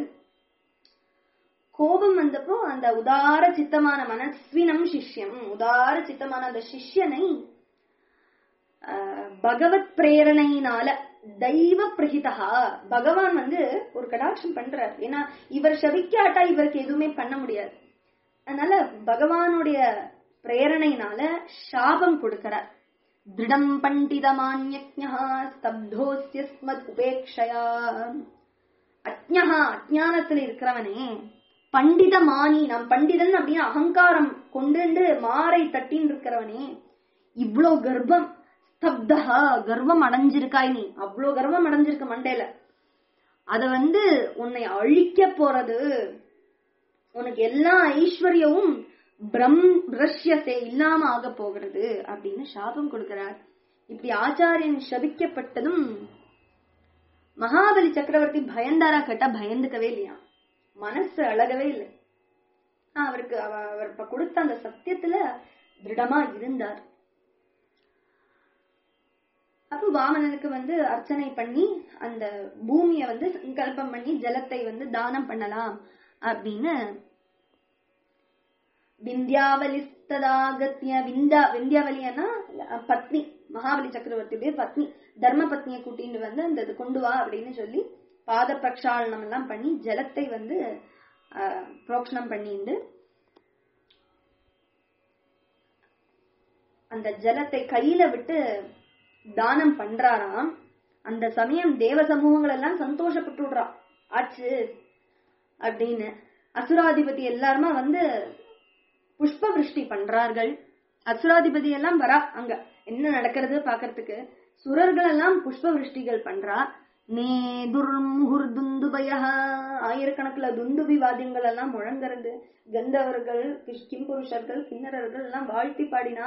கோபம் வந்தப்போ அந்த உதார சித்தமான மனஸ்வினம் சிஷ்யம் உதார சித்தமான அந்த சிஷ்யனை ஆஹ், பகவத் பிரேரணையினால தெய்வ பிரகிதா பகவான் வந்து ஒரு கடாட்சம் பண்றார் ஏன்னா இவர் சபிக்காட்டா இவருக்கு எதுவுமே பண்ண முடியாது அதனால பகவானுடைய பிரேரணையினால சாபம் கொடுக்கிறார் திருடம் பண்டிதமான்யா ஸ்தப்தோஸ்ய ஸ்மத் உபேக்ஷயா அஜ்ஞா அஜானத்துல இருக்கிறவனே பண்டித மானி நாம் பண்டிதன் அப்படின்னு அகங்காரம் கொண்டு மாறை தட்டின்னு இருக்கிறவனே இவ்ளோ கர்ப்பம் ஸ்தப்தா கர்வம் அடைஞ்சிருக்காய் நீ அவ்ளோ கர்வம் அடைஞ்சிருக்க மண்டையில அத வந்து உன்னை அழிக்க போறது உனக்கு எல்லா ஐஸ்வர்யமும் பிரம் பிரஷ்யத்தை இல்லாம ஆக போகிறது அப்படின்னு சாபம் கொடுக்கிறார் இப்படி ஆச்சாரியன் சபிக்கப்பட்டதும் மகாபலி சக்கரவர்த்தி பயந்தாரா கேட்டா பயந்துக்கவே இல்லையா மனசு அழகவே இல்லை ஆனா, அவருக்கு அவ- அவர் இப்ப கொடுத்த அந்த சத்தியத்துல திருடமா இருந்தார் அப்போ வாமனனுக்கு வந்து அர்ச்சனை பண்ணி அந்த பூமியை வந்து சங்கல்பம் பண்ணி ஜலத்தை வந்து தானம் பண்ணலாம் அப்படின்னு விந்தியாவலிஸ்ததாகத்ய விந்தா விந்தியாவலியன்னா அஹ், பத்னி மகாபலி சக்கரவர்த்தியுடைய பத்னி தர்ம பத்னியை கூட்டிட்டு வந்து அந்த இது கொண்டு வா அப்படின்னு சொல்லி பாத பிரக்ஷாலனம் எல்லாம் பண்ணி ஜலத்தை வந்து அஹ், புரோக்ஷணம் பண்ணிண்டு அந்த ஜலத்தை கையில விட்டு தானம் பண்றாராம் அந்த சமயம் தேவ சமூகங்கள் எல்லாம் சந்தோஷப்பட்டு விடுறா ஆச்சு அப்படின்னு அசுராதிபதி எல்லாருமா வந்து புஷ்ப விருஷ்டி பண்றார்கள் அசுராதிபதி எல்லாம் வரா அங்க என்ன நடக்கிறது பாக்குறதுக்கு சுரர்கள் எல்லாம் புஷ்ப விருஷ்டிகள் பண்றா நே துர்முகுர் துந்துபய ஆயிரக்கணக்குல துந்துபி வாத்தியங்கள் எல்லாம் முழங்குறது கந்தவர்கள் கிஷ்- கிம்புருஷர்கள் கிண்ணறர்கள் எல்லாம் வாழ்த்தி பாடினா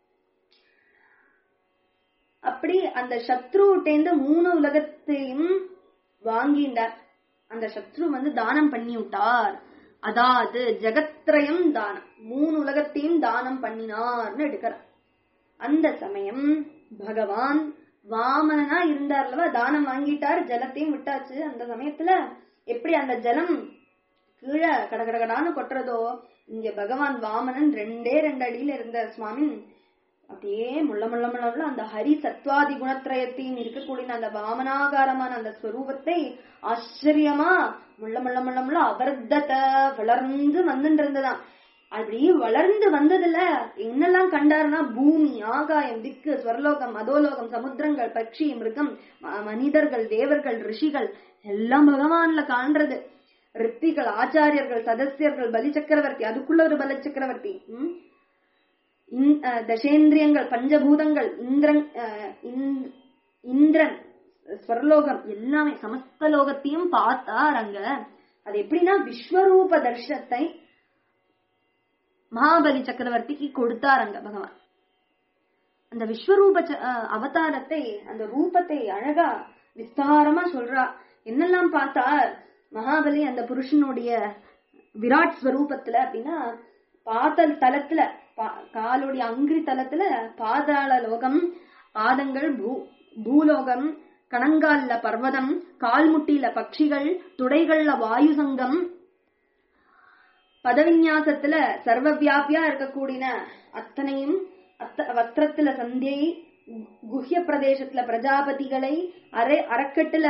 அப்படி அந்த சத்ருட்டேந்து மூணு உலகத்தையும் வாங்கிண்டார் அந்த சத்ரு வந்து தானம் பண்ணி விட்டார் அதாவது ஜெகத்ரயம் தானம் மூணு உலகத்தையும் தானம் பண்ணினார்னு எடுக்கிறார் அந்த சமயம் பகவான் வாமனனா இருந்தார்லவா தானம் வாங்கிட்டார் ஜலத்தையும் விட்டாச்சு அந்த சமயத்துல எப்படி அந்த ஜலம் கீழே கடகடகடான்னு கொட்டுறதோ இங்க பகவான் வாமனன் ரெண்டே ரெண்டு அடியில இருந்த சுவாமி அப்படியே முள்ள முள்ள முள்ள முள்ள அந்த ஹரி சத்வாதி குணத்திரயத்தையும் இருக்கக்கூடிய அந்த வாமனாகாரமான அந்த ஸ்வரூபத்தை ஆச்சரியமா முள்ள முள்ள முள்ள முள்ள அவர்தத வளர்ந்து வந்துட்டு இருந்ததாம் அப்படி வளர்ந்து வந்ததுல என்னெல்லாம் கண்டாருன்னா பூமி ஆகாயம் திக்கு ஸ்வர்லோகம் அதோலோகம் சமுத்திரங்கள் பட்சி மிருகம் ம- மனிதர்கள் தேவர்கள் ரிஷிகள் எல்லாம் பகவான்ல காண்றது ரித்திகள் ஆச்சாரியர்கள் சதஸ்யர்கள் பலி சக்கரவர்த்தி அதுக்குள்ள ஒரு பல சக்கரவர்த்தி ம்? இந்- அஹ் தசேந்திரியங்கள் பஞ்சபூதங்கள் இந்திரன் அஹ் இந்- இந்திரன் ஸ்வர்லோகம் எல்லாமே சமஸ்த லோகத்தையும் பார்த்தார் அங்க அது எப்படின்னா விஸ்வரூப தர்ஷத்தை மகாபலி சக்கரவர்த்திக்கு கொடுத்தார் அங்க பகவான் அந்த விஸ்வரூப ச- அஹ் அவதாரத்தை அந்த ரூபத்தை அழகா விஸ்தாரமா சொல்றா என்னெல்லாம் பார்த்தார் மகாபலி அந்த புருஷனுடைய விராட் ஸ்வரூபத்துல அப்படின்னா பாதல் தலத்துல பா- காலுடைய அங்கிரி தலத்துல பாதாள லோகம் பாதங்கள் பூ பூலோகம் கணங்கால்ல பர்வதம் கால்முட்டியில பட்சிகள் துடைகள்ல வாயு சங்கம் பதவிநியாசத்துல சர்வ வியாபியா இருக்கக்கூடிய அத்தனையும் அத்த வஸ்திரத்துல சந்தியை குஹ்ய பிரதேசத்துல பிரஜாபதிகளை அரை அறக்கட்டுல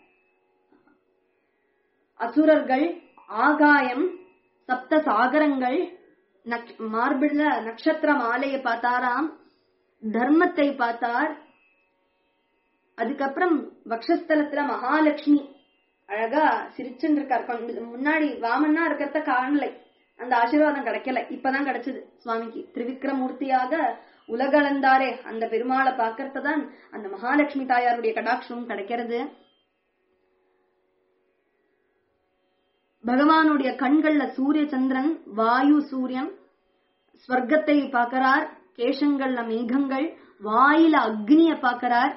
அசுரர்கள் ஆகாயம் சப்த சாகரங்கள் நக்- மார்பிள்ல நட்சத்திர மாலையை பார்த்தாராம் தர்மத்தை பார்த்தார் அதுக்கப்புறம் வக்ஷஸ்தலத்துல மகாலட்சுமி அழகா சிரிச்சுன்னு இருக்கார் கொஞ்சம் முன்னாடி வாமன்னா இருக்கிறத காணலை அந்த ஆசீர்வாதம் கிடைக்கல இப்பதான் கிடைச்சது சுவாமிக்கு திரிவிக்ரமூர்த்தியாக உலகளந்தாரே அந்த பெருமாளை பார்க்கறது தான் அந்த மகாலட்சுமி தாயாருடைய கடாட்சமும் கிடைக்கிறது பகவானுடைய கண்கள்ல சூரிய சந்திரன் வாயு சூரியன் ஸ்வர்க்கத்தை பார்க்கறார் கேசங்கள்ல மேகங்கள் வாயில அக்னிய பார்க்கறார்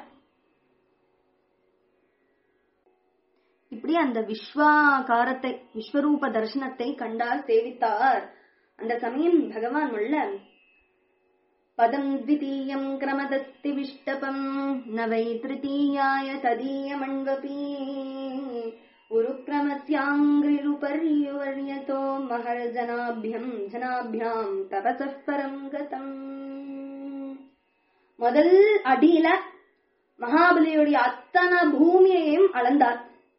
இப்படி அந்த விஸ்வாகாரத்தை விஸ்வரூப தரிசனத்தை கண்டார் சேவித்தார் அந்த சமயம் பகவான் உள்ள பதம் த்விதீயம் கிரமதஸ்தி விஷ்டபம் ந வை திருத்தீயாய ததீயமண்வபி உருக்ரமஸ்யாங்கிரிருபர்யுவர்யதோ மகர் ஜனாபியம் ஜனாபியாம் தபசः பரம் கதம் முதல் அடியில மகாபலியுடைய அத்தனை பூமியையும் அளந்தார்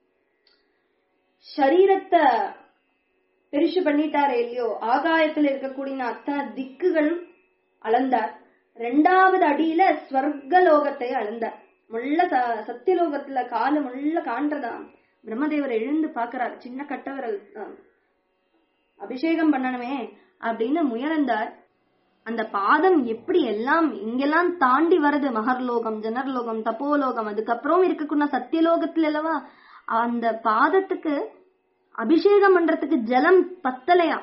சரீரத்தை பெருசு பண்ணிட்டாரே இல்லையோ ஆகாயத்துல இருக்கக்கூடிய அத்தனை திக்குகளும் அளந்தார் ரெண்டாவது அடியில ஸ்வர்கலோகத்தை அளந்தார் முள்ள ச- சத்தியலோகத்துல காலு முள்ள காண்றதாம் பிரம்மதேவர் எழுந்து பாக்குறார் சின்ன கட்டவரல் அஹ், அபிஷேகம் பண்ணணுமே அப்படின்னு முயலந்தார் அந்த பாதம் எப்படி எல்லாம் இங்கெல்லாம் தாண்டி வருது மகர்லோகம் ஜனர்லோகம் தப்போலோகம் அதுக்கப்புறம் இருக்கக்கூடிய சத்தியலோகத்துல அல்லவா அந்த பாதத்துக்கு அபிஷேகம் பண்றதுக்கு ஜலம் பத்தலையா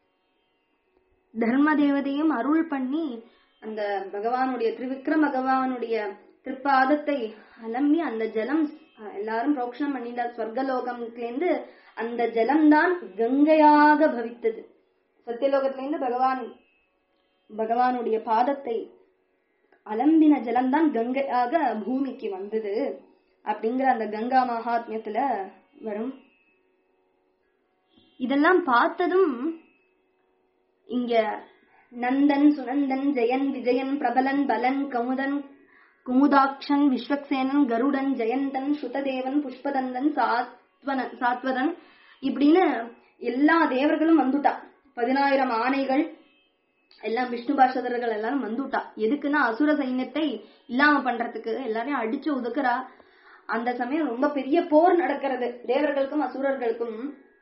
தர்ம தேவதையும் அருள் பண்ணி அந்த பகவானுடைய திரிவிக்ரம் பகவானுடைய திருப்பாதத்தை அலம்பி அந்த ஜலம் அஹ், எல்லாரும் புரோக்ஷணம் பண்ணிட்டார் ஸ்வர்கலோகத்திலேருந்து அந்த ஜலம்தான் கங்கையாக பவித்தது சத்தியலோகத்திலேருந்து பகவான் பகவானுடைய பாதத்தை அலம்பின ஜலம்தான் கங்கையாக பூமிக்கு வந்தது அப்படிங்கிற அந்த கங்கா மகாத்மியத்துல வரும் இதெல்லாம் பார்த்ததும் இங்க நந்தன் சுனந்தன் ஜெயன் விஜயன் பிரபலன் பலன் கமுதன் குமுதாக்ஷன் விஸ்வக்சேனன் கருடன் ஜெயந்தன் சுததேவன் புஷ்பதந்தன் சாத்வனன் சாத்வதன் இப்படின்னு எல்லா தேவர்களும் வந்துட்டா பதினாயிரம் ஆணைகள் எல்லாம் விஷ்ணு பார்ஷதர்கள் எல்லாரும் வந்துட்டா எதுக்குன்னா அசுர சைன்யத்தை இல்லாம பண்றதுக்கு எல்லாரையும் அடிச்சு ஒதுக்குறா அந்த சமயம் ரொம்ப பெரிய போர் நடக்கிறது தேவர்களுக்கும் அசுரர்களுக்கும்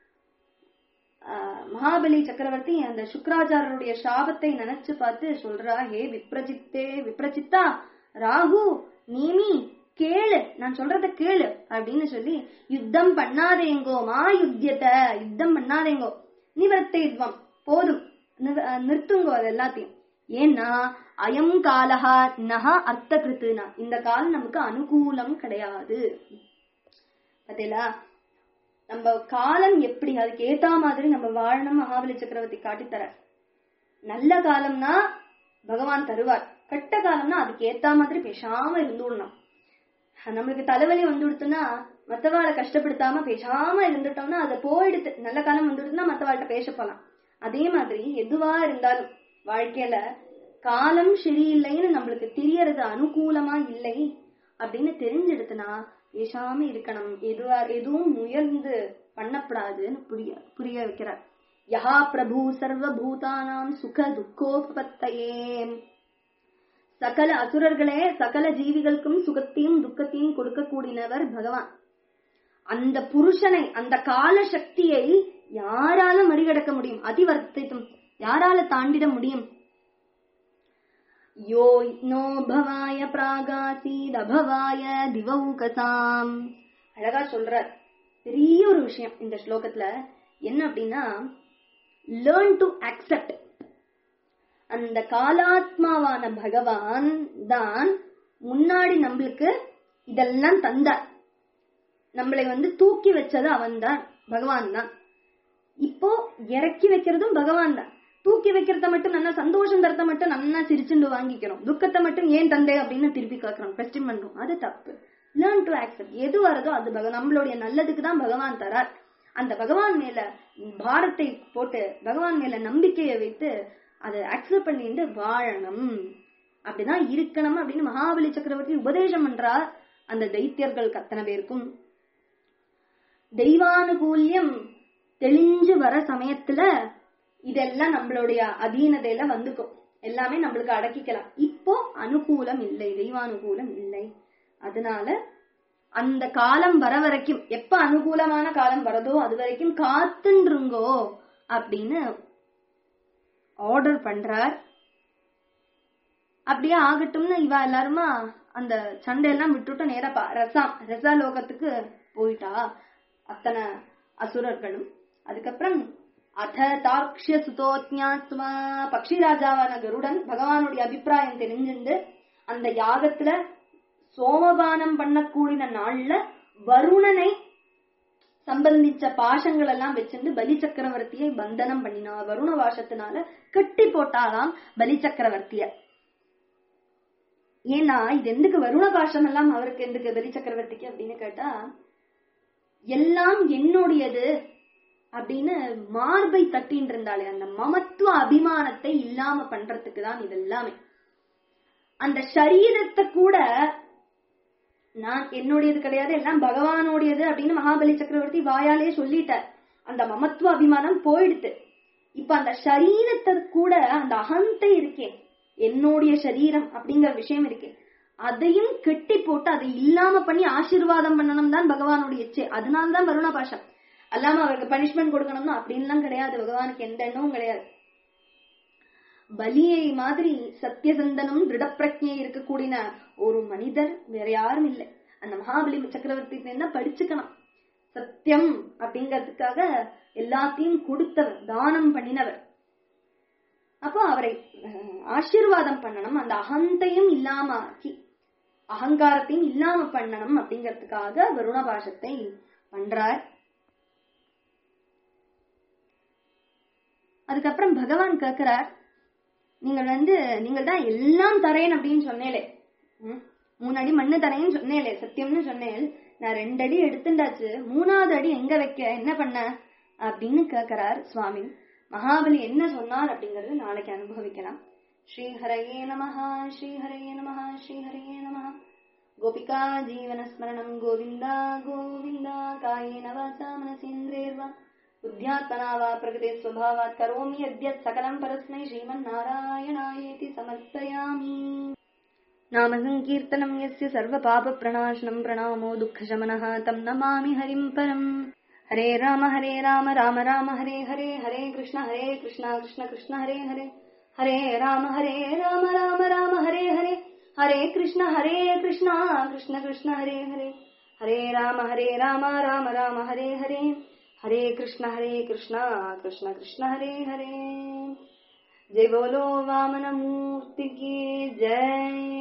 ஆஹ் மகாபலி சக்கரவர்த்தி அந்த சுக்ராச்சாரருடைய சாபத்தை நினைச்சு பார்த்து சொல்றா ஹே விப்ரஜித்தே விப்ரஜித்தா ராகு நீமி கேளு நான் சொல்றத கேளு அப்படின்னு சொல்லி யுத்தம் பண்ணாதேங்கோ மா யுத்தியத்த யுத்தம் பண்ணாதேங்கோ நிவர்த்தேத்வம் போதும் நிவ- அஹ் நிறுத்துங்கோ அது எல்லாத்தையும் ஏன்னா அயம் காலஹா நஹ அர்த்த கிருத்துனா இந்த காலம் நமக்கு அனுகூலம் கிடையாது பாத்தீங்களா நம்ம காலம் எப்படி அதுக்கு ஏத்தா மாதிரி நம்ம வாழணும் மகாபலி சக்கரவர்த்தி காட்டித்தர நல்ல காலம்னா பகவான் தருவார் கெட்ட காலம்னா அதுக்கு ஏத்தா மாதிரி பேசாம இருந்துடணும் நம்மளுக்கு தலைவலி வந்துடுத்துன்னா மத்தவாளை கஷ்டப்படுத்தாம பேசாம இருந்துட்டோம்னா அது போயிடுது நல்ல காலம் வந்துடுதுன்னா மத்தவாள்கிட்ட பேச போலாம் அதே மாதிரி எதுவா இருந்தாலும் வாழ்க்கையில காலம் சரியில்லைன்னு நம்மளுக்கு தெரியறது அனுகூலமா இல்லை அப்படின்னு தெரிஞ்சிடுத்துனா பேசாம இருக்கணும் எதுவா எதுவும் முயர்ந்து பண்ணப்படாதுன்னு புரிய புரிய வைக்கிறார் யஹா பிரபு சர்வ பூதானாம் சுக துக்கோபத்தையே சகல அசுரர்களே சகல ஜீவிகளுக்கும் சுகத்தையும் துக்கத்தையும் கொடுக்கக்கூடியவர் பகவான் அந்த புருஷனை அந்த கால சக்தியை யாரால மறிகடக்க முடியும் அதிவர்த்தித்தும் யாரால தாண்டிட முடியும் யோ நோ பவாய பிராகாசீத் அபவாய திவௌகசாம் அழகா சொல்றார் பெரிய ஒரு விஷயம் இந்த ஸ்லோகத்துல என்ன அப்படின்னா லேர்ன் டு அக்செப்ட் அந்த காலாத்மாவான பகவான் தான் முன்னாடி நம்மளுக்கு இதெல்லாம் தந்தார் நம்மளை வந்து தூக்கி வச்சது அவன் தான் பகவான் தான் இப்போ இறக்கி வைக்கிறதும் பகவான் தான் தூக்கி வைக்கிறத மட்டும் நல்லா சந்தோஷம் தரத்தை மட்டும் நல்லா சிரிச்சுண்டு வாங்கிக்கிறோம் துக்கத்தை மட்டும் ஏன் தந்தே அப்படின்னு திருப்பி கேட்கறோம் கொஸ்டின் பண்றோம் அது தப்பு லேர்ன் டு ஆக்செப்ட் எது வருதோ அது பக- நம்மளுடைய நல்லதுக்கு தான் பகவான் தரார் அந்த பகவான் மேல பாரத்தை போட்டு பகவான் மேல நம்பிக்கையை வைத்து அதை அக்செப்ட் பண்ணிட்டு வாழணும் அப்படிதான் இருக்கணும் அப்படின்னு மகாபலி சக்கரவர்த்தி உபதேசம் பண்றார் அந்த தைத்தியர்கள் கத்தனை பேருக்கும் தெய்வானுகூல்யம் தெளிஞ்சு வர சமயத்துல இதெல்லாம் நம்மளுடைய அதீனதையில வந்துக்கும் எல்லாமே நம்மளுக்கு அடக்கிக்கலாம் இப்போ அனுகூலம் இல்லை தெய்வானுகூலம் இல்லை அதனால அந்த காலம் வர வரைக்கும் எப்ப அனுகூலமான காலம் வரதோ அது வரைக்கும் காத்துருங்கோ அப்படின்னு ஆர்டர் பண்றார் அப்படியே ஆகட்டும்னு இவ எல்லாருமா அந்த சண்டையெல்லாம் விட்டுட்டு நேரா பா- ரசம் ரசா லோகத்துக்கு போயிட்டா அத்தனை அசுரர்களும் அதுக்கப்புறம் அத தார்க்ஷிய சுதோத்யாத்மா பக்ஷி ராஜாவான கருடன் பகவானுடைய அபிப்பிராயம் தெரிஞ்சுண்டு அந்த யாகத்துல சோமபானம் பண்ணக்கூடிய நாள்ல வருணனை சம்பந்திச்ச பாசங்கள் எல்லாம் வச்சிருந்து பலி சக்கரவர்த்தியை பந்தனம் பண்ணினா வருண வாசத்தினால கட்டி போட்டாலாம் பலி சக்கரவர்த்திய ஏன்னா இது எதுக்கு வருண பாஷம் எல்லாம் அவருக்கு எதுக்கு பலி சக்கரவர்த்திக்கு அப்படின்னு கேட்டா எல்லாம் என்னுடையது அப்படின்னு மார்பை தட்டின்னு இருந்தாலே அந்த மமத்துவ அபிமானத்தை இல்லாம பண்றதுக்கு தான் இது எல்லாமே அந்த சரீரத்தை கூட நான் என்னுடையது கிடையாது எல்லாம் பகவானுடையது அப்படின்னு மகாபலி சக்கரவர்த்தி வாயாலே சொல்லிட்டார் அந்த மமத்துவ அபிமானம் போயிடுத்து இப்ப அந்த சரீரத்தை கூட அந்த அகந்தை இருக்கே என்னுடைய சரீரம் அப்படிங்கிற விஷயம் இருக்கே அதையும் கெட்டி போட்டு அதை இல்லாம பண்ணி ஆசீர்வாதம் பண்ணணும் தான் பகவானுடைய இச்சை அதனால்தான் வருண பாஷம் அல்லாம அவருக்கு பனிஷ்மெண்ட் கொடுக்கணும்னு அப்படின்லாம் கிடையாது பகவானுக்கு எந்த எண்ணமும் கிடையாது பலியை மாதிரி சத்தியசந்தனும் திருடப்பிரஜை இருக்கக்கூடிய ஒரு மனிதர் வேற யாரும் இல்லை அந்த மகாபலி சக்கரவர்த்தி என்ன படிச்சுக்கணும் சத்தியம் அப்படிங்கிறதுக்காக எல்லாத்தையும் கொடுத்தவர் தானம் பண்ணினவர் அப்போ அவரை அஹ், ஆசீர்வாதம் பண்ணணும் அந்த அகந்தையும் இல்லாம ஆக்கி அகங்காரத்தையும் இல்லாம பண்ணணும் அப்படிங்கிறதுக்காக வருண பாஷத்தை பண்றார் அதுக்கப்புறம் பகவான் கேக்குறார் நீங்கள் வந்து நீங்கள் தான் எல்லாம் தரேன் அப்படின்னு சொன்னேலே ம், மூணு அடி மண்ணு தரேன்னு சொன்னேலே சத்தியம்னு சொன்னேன் நான் ரெண்டு அடி எடுத்துட்டாச்சு மூணாவது அடி எங்க வைக்க என்ன பண்ண அப்படின்னு கேக்குறார் சுவாமி மகாபலி என்ன சொன்னார் அப்படிங்கறது நாளைக்கு அனுபவிக்கலாம் ஸ்ரீஹரயே நமஹ ஸ்ரீஹரயே நமஹ ஸ்ரீஹரயே நமஹ கோபிகா ஜீவனஸ்மரணம் கோவிந்தா கோவிந்தா காயேன வாசா மனசேந்திரேர்வா बुद्ध्यात्मना वा प्रकृते स्वभावात् करोमि यद्यत् सकलं परस्मै श्रीमन्नारायणायेति समर्पयामि नाम सङ्कीर्तनं यस्य सर्वपापप्रणाशनं प्रणामो दुःखशमनः तं नमामि हरिं परम् हरे राम हरे राम राम राम हरे हरे हरे कृष्ण हरे कृष्ण कृष्ण कृष्ण हरे हरे हरे राम हरे राम राम राम हरे हरे हरे कृष्ण हरे कृष्ण कृष्ण कृष्ण हरे हरे हरे राम हरे राम राम राम हरे हरे हरे कृष्ण हरे कृष्ण कृष्ण कृष्ण हरे हरे जय बोलो वामन मूर्ति की जय